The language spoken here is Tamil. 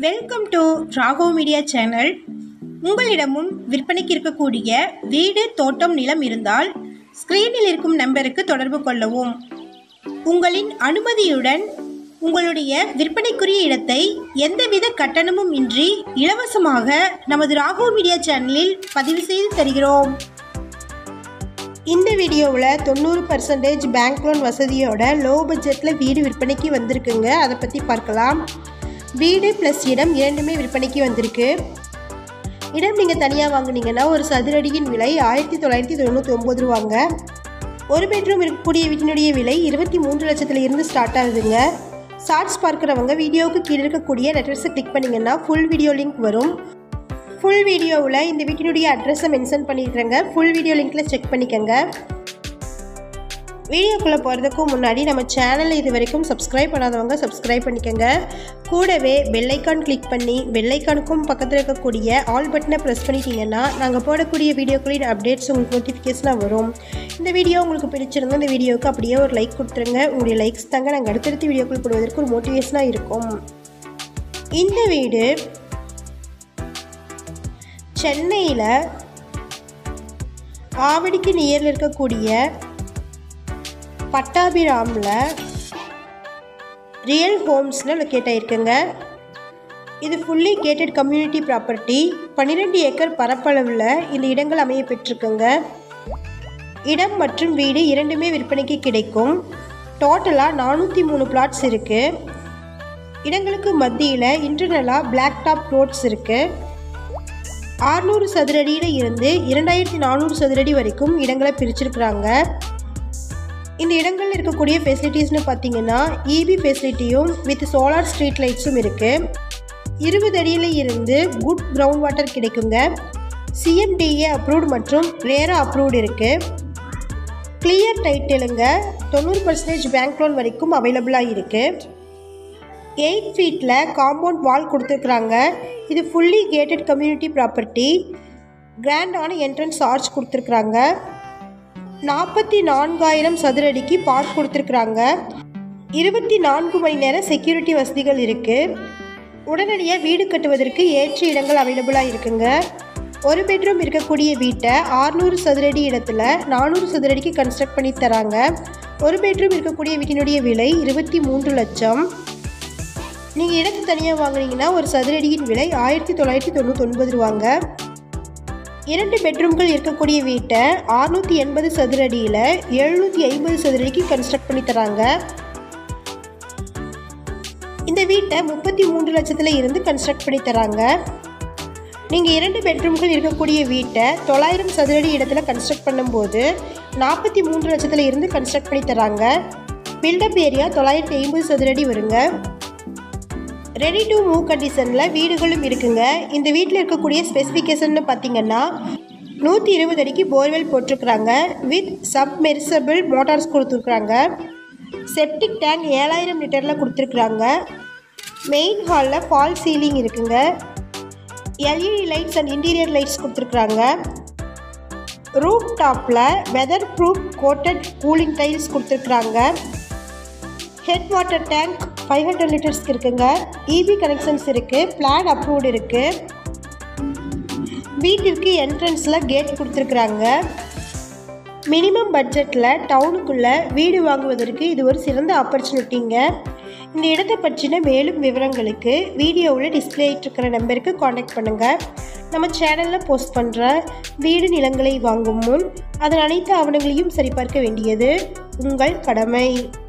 வெல்கம் டு ராகோ மீடியா சேனல் உங்களிடமும் விற்பனைக்கு இருக்கக்கூடிய வீடு தோட்டம் நிலம் இருந்தால் ஸ்க்ரீனில் இருக்கும் நம்பருக்கு தொடர்பு கொள்ளவும் உங்களின் அனுமதியுடன் உங்களுடைய விற்பனைக்குரிய இடத்தை எந்தவித கட்டணமும் இன்றி இலவசமாக நமது ராகோ மீடியா சேனலில் பதிவு செய்து தருகிறோம் இந்த வீடியோவில் தொண்ணூறு பர்சன்டேஜ் பேங்க் லோன் வசதியோட லோ பட்ஜெட்டில் வீடு விற்பனைக்கு வந்திருக்குங்க அதை பற்றி பார்க்கலாம் வீடு ப்ளஸ் இடம் இரண்டுமே விற்பனைக்கு வந்திருக்கு இடம் நீங்கள் தனியாக வாங்குனீங்கன்னா ஒரு சதுரடியின் விலை ஆயிரத்தி தொள்ளாயிரத்தி தொண்ணூற்றி ஒம்பது ரூபாங்க ஒரு பெட்ரூம் இருக்கக்கூடிய வீட்டினுடைய விலை இருபத்தி மூன்று லட்சத்துல இருந்து ஸ்டார்ட் ஆகுதுங்க ஷார்ட்ஸ் பார்க்குறவங்க வீடியோவுக்கு கீழே இருக்கக்கூடிய லெட்டர்ஸை கிளிக் பண்ணிங்கன்னா ஃபுல் வீடியோ லிங்க் வரும் ஃபுல் வீடியோவில் இந்த வீட்டினுடைய அட்ரஸை மென்ஷன் பண்ணியிருக்கிறேங்க ஃபுல் வீடியோ லிங்க்கில் செக் பண்ணிக்கோங்க வீடியோக்குள்ளே போகிறதுக்கு முன்னாடி நம்ம சேனலை இது வரைக்கும் சப்ஸ்கிரைப் பண்ணாதவங்க சப்ஸ்கிரைப் பண்ணிக்கோங்க கூடவே பெல்லைக்கான் கிளிக் பண்ணி பெல்லைக்கானுக்கும் பக்கத்தில் இருக்கக்கூடிய ஆல் பட்டனை ப்ரெஸ் பண்ணிட்டீங்கன்னா நாங்கள் போடக்கூடிய வீடியோக்களின் அப்டேட்ஸ் உங்களுக்கு நோட்டிஃபிகேஷனாக வரும் இந்த வீடியோ உங்களுக்கு பிடிச்சிருந்தா இந்த வீடியோவுக்கு அப்படியே ஒரு லைக் கொடுத்துருங்க உங்களுடைய லைக்ஸ் தாங்க நாங்கள் அடுத்தடுத்து வீடியோக்கள் போடுவதற்கு ஒரு மோட்டிவேஷனாக இருக்கும் இந்த வீடு சென்னையில் ஆவடிக்கு நியரில் இருக்கக்கூடிய பட்டாபிராமில் ரியல் ஹோம்ஸில் லொக்கேட் ஆகிருக்குங்க இது ஃபுல்லி கேட்டட் கம்யூனிட்டி ப்ராப்பர்ட்டி பன்னிரெண்டு ஏக்கர் பரப்பளவில் இந்த இடங்கள் அமைய பெற்றிருக்குங்க இடம் மற்றும் வீடு இரண்டுமே விற்பனைக்கு கிடைக்கும் டோட்டலாக நானூற்றி மூணு பிளாட்ஸ் இருக்குது இடங்களுக்கு மத்தியில் இன்டர்னலாக பிளாக் டாப் ரோட்ஸ் இருக்குது ஆறுநூறு சதுரடியில் இருந்து இரண்டாயிரத்தி நானூறு சதுரடி வரைக்கும் இடங்களை பிரிச்சிருக்கிறாங்க இந்த இடங்களில் இருக்கக்கூடிய ஃபெசிலிட்டிஸ்னு பார்த்தீங்கன்னா இபி ஃபெசிலிட்டியும் வித் சோலார் ஸ்ட்ரீட் லைட்ஸும் இருக்குது இருபது அடியில் இருந்து குட் கிரவுண்ட் வாட்டர் கிடைக்குங்க சிஎம்டிஏ அப்ரூவ்டு மற்றும் ரேரா அப்ரூவ்டு இருக்குது கிளியர் டைட்டிலுங்க தொண்ணூறு பர்சன்டேஜ் பேங்க் லோன் வரைக்கும் அவைலபிளாக இருக்குது எயிட் ஃபீட்டில் காம்பவுண்ட் வால் கொடுத்துருக்குறாங்க இது ஃபுல்லி கேட்டட் கம்யூனிட்டி ப்ராப்பர்ட்டி கிராண்டான என்ட்ரன்ஸ் ஆர்ச் கொடுத்துருக்குறாங்க நாற்பத்தி நான்காயிரம் சதுரடிக்கு பார்க் கொடுத்துருக்குறாங்க இருபத்தி நான்கு மணி நேரம் செக்யூரிட்டி வசதிகள் இருக்குது உடனடியாக வீடு கட்டுவதற்கு ஏற்ற இடங்கள் அவைலபிளாக இருக்குங்க ஒரு பெட்ரூம் இருக்கக்கூடிய வீட்டை ஆறுநூறு சதுரடி இடத்துல நானூறு சதுரடிக்கு கன்ஸ்ட்ரக்ட் பண்ணி தராங்க ஒரு பெட்ரூம் இருக்கக்கூடிய வீட்டினுடைய விலை இருபத்தி மூன்று லட்சம் நீங்கள் இடத்து தனியாக வாங்குனீங்கன்னா ஒரு சதுரடியின் விலை ஆயிரத்தி தொள்ளாயிரத்தி தொண்ணூத்தொன்பது ரூபாங்க இரண்டு பெட்ரூம்கள் இருக்கக்கூடிய வீட்டை அறுநூற்றி எண்பது சதுரடியில் எழுநூற்றி ஐம்பது சதுரடிக்கு கன்ஸ்ட்ரக்ட் பண்ணி தராங்க இந்த வீட்டை முப்பத்தி மூன்று லட்சத்தில் இருந்து கன்ஸ்ட்ரக்ட் பண்ணி தராங்க நீங்கள் இரண்டு பெட்ரூம்கள் இருக்கக்கூடிய வீட்டை தொள்ளாயிரம் சதுரடி இடத்துல கன்ஸ்ட்ரக்ட் பண்ணும்போது நாற்பத்தி மூன்று லட்சத்தில் இருந்து கன்ஸ்ட்ரக்ட் பண்ணி தராங்க பில்டப் ஏரியா தொள்ளாயிரத்தி ஐம்பது சதுரடி வருங்க ரெடி டு மூவ் கண்டிஷனில் வீடுகளும் இருக்குங்க இந்த வீட்டில் இருக்கக்கூடிய ஸ்பெசிஃபிகேஷன் பார்த்தீங்கன்னா நூற்றி இருபது அடிக்கு போர்வெல் போட்டிருக்கிறாங்க வித் சப்மெர்சபிள் மோட்டார்ஸ் கொடுத்துருக்குறாங்க செப்டிக் டேங்க் ஏழாயிரம் லிட்டரில் கொடுத்துருக்குறாங்க மெயின் ஹாலில் ஃபால் சீலிங் இருக்குங்க LED lights and interior lights கொடுத்துருக்குறாங்க ரூப் டாப்பில் weather proof coated cooling tiles கொடுத்துருக்குறாங்க head water tank five hundred லிட்டர்ஸ்க்கு இருக்குங்க இபி கனெக்ஷன்ஸ் இருக்குது பிளான் அப்ரூவ்டு இருக்குது வீட்டிற்கு என்ட்ரன்ஸில் கேட் கொடுத்துருக்குறாங்க மினிமம் பட்ஜெட்டில் டவுனுக்குள்ளே வீடு வாங்குவதற்கு இது ஒரு சிறந்த ஆப்பர்ச்சுனிட்டிங்க இந்த இடத்தை பற்றின மேலும் விவரங்களுக்கு வீடியோவில் டிஸ்பிளே இருக்கிற நம்பருக்கு காண்டாக்ட் பண்ணுங்கள் நம்ம சேனலில் போஸ்ட் பண்ணுற வீடு நிலங்களை வாங்கும் முன் அதன் அனைத்து ஆவணங்களையும் சரிபார்க்க வேண்டியது உங்கள் கடமை